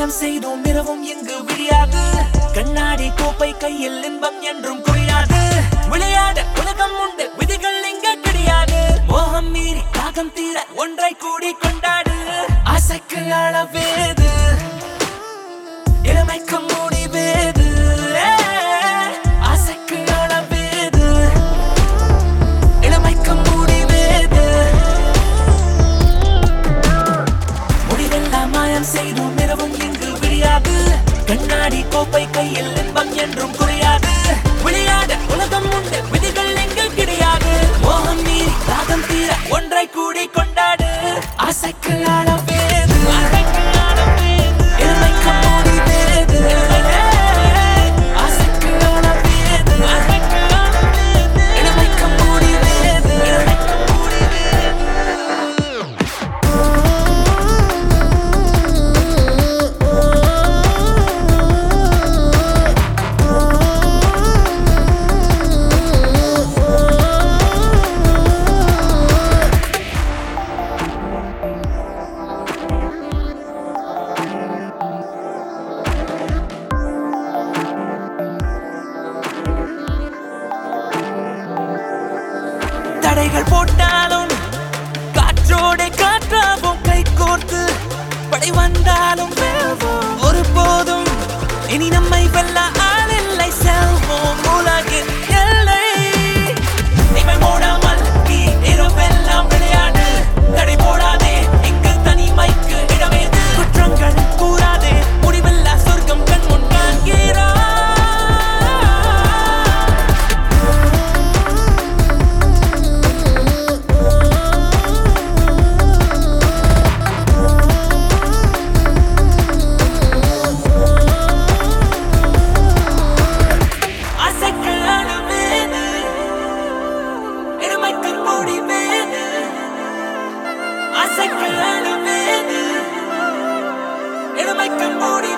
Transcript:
மாயம் செய்தோம் இரவும் இங்கு விழியாது கண்ணாடி கோப்பை கையில் இன்பம் என்றும் குறையாது விளையாட உலகம் உண்டு விதிகள் இங்க கிடையாது மோகம் மீறி தாகம் தீர ஒன்றை கூடி கொண்டாடு ஆசைக்கு அளவேது இளமைக்கு முடிவேது ஆசைக்கு அளவேது இளமைக்கு முடிவேது முடிவெல்லாம் மாயம் செய்தோம் இரவும் இங்கு விழியாது கண்ணாடி கோப்பை கையில் இன்பம் என்றும் குறையாது விளையாட உலகம் உண்டு விதிகள் எங்கு கிடையாது மோகம் மீறி தாகம் தீர ஒன்றை கூடி கொண்டாடு ஆசைக்கு அளவேது இளமைக்கு முடிவேது ஆசைக்கு அளவேது இளமைக்கு முடிவேது தடைகள் போட்டாலும் காற்றோட காற்றாவும் கை கோர்த்து படை வந்தாலும் வெல்வோம் ஒருபோதும் இனி நம்மை வெல்ல ஆளில்லை செல்வோம் உலகின் எல்லை இவை மூடாமல் நீ இரவெல்லாம் விளையாடு தடை போடாதே இங்கு தனிமைக்கு இடமேது குற்றங்கள் கூறாதே முடிவில்லா சொர்க்கம் கண் முன் காண்கிறாய் ஆசைக்கு அளவேது இளமைக்கு முடிவேது ஆசைக்கு அளவேது இளமைக்கு முடிவேது